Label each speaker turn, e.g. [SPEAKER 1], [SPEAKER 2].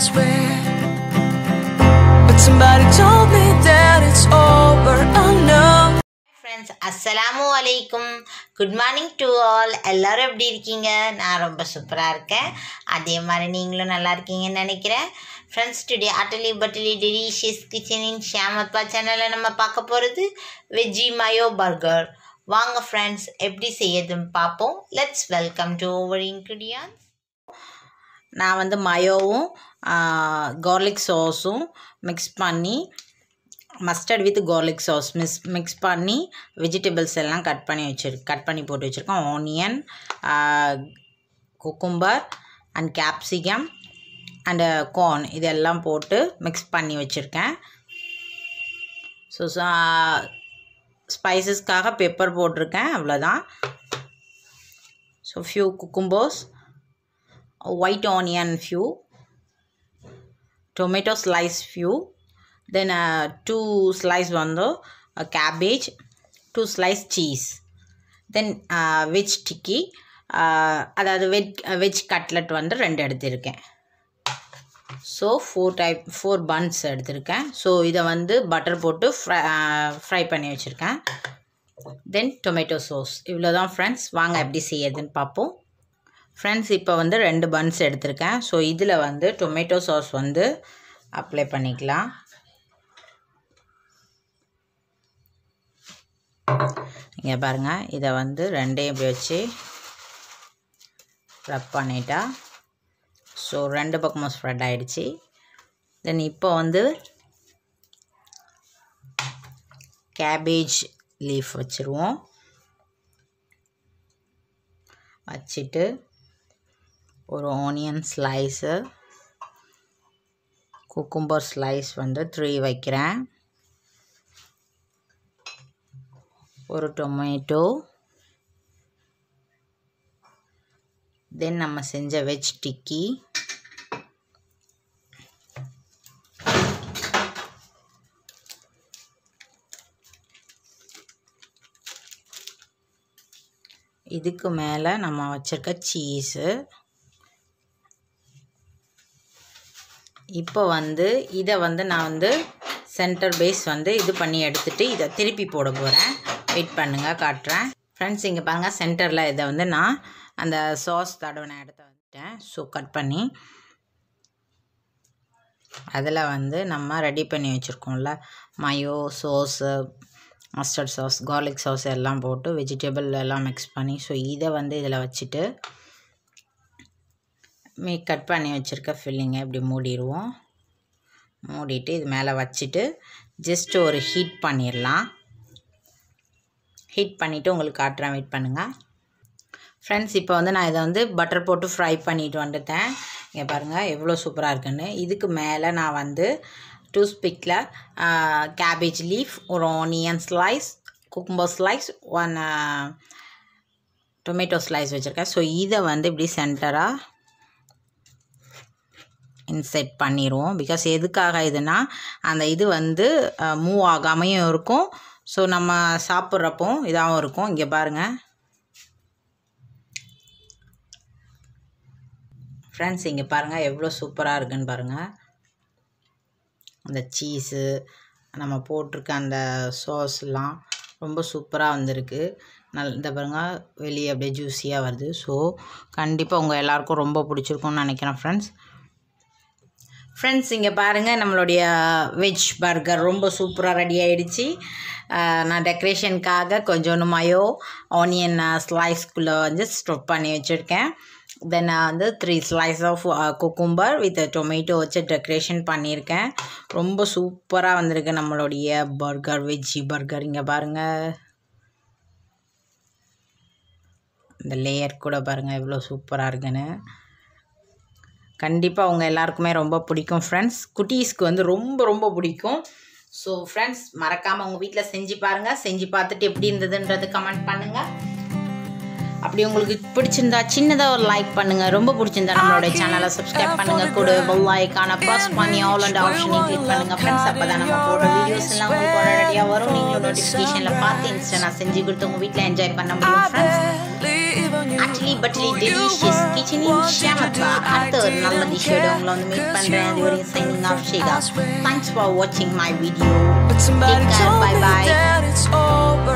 [SPEAKER 1] elsewhere. But somebody told me that it's over. Oh no.
[SPEAKER 2] Friends அஸ்ஸலாமு அலைக்கும் good morning to all எல்லாரும் எப்படி இருக்கீங்க நான் ரொம்ப சூப்பராக இருக்கேன் அதே மாதிரி நீங்களும் நல்லா இருக்கீங்கன்னு நினைக்கிறேன் friends today Utterly Butterly Delicious கிச்சனின் ஷியாமத்வா சேனலில் நம்ம பார்க்க போகிறது வெஜ்ஜி மயோ பர்கர் வாங்க ஃப்ரெண்ட்ஸ் எப்படி செய்யறதுன்னு பார்ப்போம் let's welcome to our ingredients நான் வந்து மயோவும் கார்லிக் சாஸும் மிக்ஸ் பண்ணி மஸ்டர்ட் வித் garlic சாஸ் மிஸ் மிக்ஸ் பண்ணி வெஜிடபிள்ஸ் எல்லாம் கட் பண்ணி வச்சிரு கட் பண்ணி போட்டு வச்சுருக்கோம் onion cucumber and capsicum and corn இதெல்லாம் போட்டு மிக்ஸ் பண்ணி வச்சுருக்கேன் ஸோ ஸ்பைசஸ்க்காக பெப்பர் போட்டிருக்கேன் அவ்வளோதான் so few cucumbers white onion few tomato slice few then uh, two slice வந்து uh, cabbage two slice cheese then uh, veg tikki uh, அதாவது veg veg cutlet வந்து ரெண்டு எடுத்திருக்கேன் so four type four buns எடுத்திருக்கேன் so இதை வந்து butter போட்டு fry fry பண்ணி வச்சுருக்கேன் தென் டொமேட்டோ சாஸ் இவ்வளோ தான் ஃப்ரெண்ட்ஸ் வாங்க எப்படி செய்யறதுன்னு பார்ப்போம் ஃப்ரெண்ட்ஸ் இப்போ வந்து ரெண்டு பன்ஸ் எடுத்திருக்கேன் ஸோ இதில் வந்து டொமேட்டோ சாஸ் வந்து அப்ளை பண்ணிக்கலாம் இங்கே பாருங்கள் இதை வந்து ரெண்டையும் இப்படி வச்சு ரப் பண்ணிட்டா ஸோ ரெண்டு பக்கமும் ஸ்ப்ரெட் ஆகிடுச்சு தென் இப்போ வந்து கேபேஜ் லீஃப் வச்சுருவோம் வச்சுட்டு ஒரு ஆனியன் ஸ்லைஸு குக்கும்பர் ஸ்லைஸ் வந்து த்ரீ வைக்கிறேன் ஒரு டொமேட்டோ தென் நம்ம செஞ்ச வெஜ் டிக்கி இதுக்கு மேலே நம்ம வச்சுருக்க சீஸு இப்போ வந்து இதை வந்து நான் வந்து சென்டர் பேஸ் வந்து இது பண்ணி எடுத்துகிட்டு இதை திருப்பி போட போகிறேன் வெயிட் பண்ணுங்கள் காட்டுறேன் ஃப்ரெண்ட்ஸ் இங்கே பாருங்கள் சென்டரில் இதை வந்து நான் அந்த சாஸ் தடவின இடத்த வந்துட்டேன் ஸோ கட் பண்ணி அதில் வந்து நம்ம ரெடி பண்ணி வச்சுருக்கோம்ல mayo sauce mustard sauce garlic sauce எல்லாம் போட்டு வெஜிடபிள் எல்லாம் மிக்ஸ் பண்ணி ஸோ இதை வந்து இதில் வச்சுட்டு மீ கட் பண்ணி வச்சுருக்க ஃபில்லிங்கை இப்படி மூடிடுவோம் மூடிட்டு இது மேலே வச்சுட்டு ஜஸ்ட் ஒரு ஹீட் பண்ணிடலாம் ஹீட் பண்ணிவிட்டு உங்களுக்கு காட்டுறேன் வெயிட் பண்ணுங்கள் ஃப்ரெண்ட்ஸ் இப்போ வந்து நான் இதை வந்து பட்டர் போட்டு ஃப்ரை பண்ணிட்டு வந்துட்டேன் இங்கே பாருங்கள் எவ்வளோ சூப்பராக இருக்குன்னு இதுக்கு மேலே நான் வந்து டூ ஸ்பிக்கில் கேபேஜ் லீஃப் ஒரு onion slice cucumber slice one tomato slice வச்சுருக்கேன் ஸோ இதை வந்து இப்படி சென்டராக இன்செட் பண்ணிடுவோம் பிகாஸ் எதுக்காக இதுனா அந்த இது வந்து மூவ் ஆகாமையும் இருக்கும் ஸோ நம்ம சாப்பிட்றப்போ இதாகவும் இருக்கும் இங்கே பாருங்கள் ஃப்ரெண்ட்ஸ் இங்கே பாருங்கள் எவ்வளோ சூப்பராக இருக்குன்னு பாருங்கள் அந்த சீஸு நம்ம போட்டிருக்க அந்த சாஸ்லாம் ரொம்ப சூப்பராக வந்திருக்கு நல் இந்த பாருங்கள் வெளியே அப்படியே ஜூஸியாக வருது ஸோ கண்டிப்பாக உங்கள் எல்லாருக்கும் ரொம்ப பிடிச்சிருக்கும்னு நினைக்கிறேன் ஃப்ரெண்ட்ஸ் ஃப்ரெண்ட்ஸ் இங்கே பாருங்கள் நம்மளுடைய வெஜ் பர்கர் ரொம்ப சூப்பராக ரெடி ஆகிடுச்சு நான் டெக்கரேஷனுக்காக கொஞ்சோண்டு மயோ ஆனியன் ஸ்லைஸ்குள்ளே வந்து ஸ்டொப் பண்ணி வச்சுருக்கேன் தென் நான் வந்து three slice of cucumber with tomato வச்சு டெக்கரேஷன் பண்ணியிருக்கேன் ரொம்ப சூப்பராக வந்திருக்கு நம்மளுடைய பர்கர் வெஜ்ஜி பர்கர் இங்கே பாருங்கள் இந்த லேயர் கூட பாருங்கள் எவ்வளோ சூப்பராக இருக்குன்னு கண்டிப்பாக அவங்க எல்லாருக்குமே ரொம்ப பிடிக்கும் ஃப்ரெண்ட்ஸ் குட்டீஸ்க்கு வந்து ரொம்ப ரொம்ப பிடிக்கும் ஸோ ஃப்ரெண்ட்ஸ் மறக்காமல் உங்கள் வீட்டில் செஞ்சு பாருங்கள் செஞ்சு பார்த்துட்டு எப்படி இருந்ததுன்றது கமெண்ட் பண்ணுங்கள் அப்படி உங்களுக்கு பிடிச்சிருந்தா சின்னதாக ஒரு லைக் பண்ணுங்கள் ரொம்ப பிடிச்சிருந்தா நம்மளோட சேனலை சப்ஸ்கிரைப் பண்ணுங்கள் கூட பெல் ஐக்கான ப்ரெஸ் பண்ணி ஆல் அண்ட் ஆப்ஷனையும் கிளிக் பண்ணுங்கள் ஃப்ரெண்ட்ஸ் அப்போ தான் நம்ம போடுற வீடியோஸ் எல்லாம் உங்களுக்கு உடனடியாக வரும் நீங்களும் நோட்டிஃபிகேஷனில் பார்த்து இன்ஸ்டா நான் செஞ்சு கொடுத்து உங்கள் வீட்டில் என்ஜாய் பண்ண முடியும் ஃப்ரெண்ட்ஸ் ஆக்சுவலி பட்லி டெலிஷியஸ் கிச்சனின் ஷியாமத்வா அடுத்த ஒரு நல்ல டிஷ்ஷோட உங்களை வந்து மீட் பண்ணுறேன் இது வரைக்கும் சைனிங் ஆஃப் ஷேகா தேங்க்ஸ் ஃபார் வாட்சிங் my video
[SPEAKER 1] But somebody
[SPEAKER 2] Take care.
[SPEAKER 1] told
[SPEAKER 2] Bye
[SPEAKER 1] me
[SPEAKER 2] bye.
[SPEAKER 1] that it's over.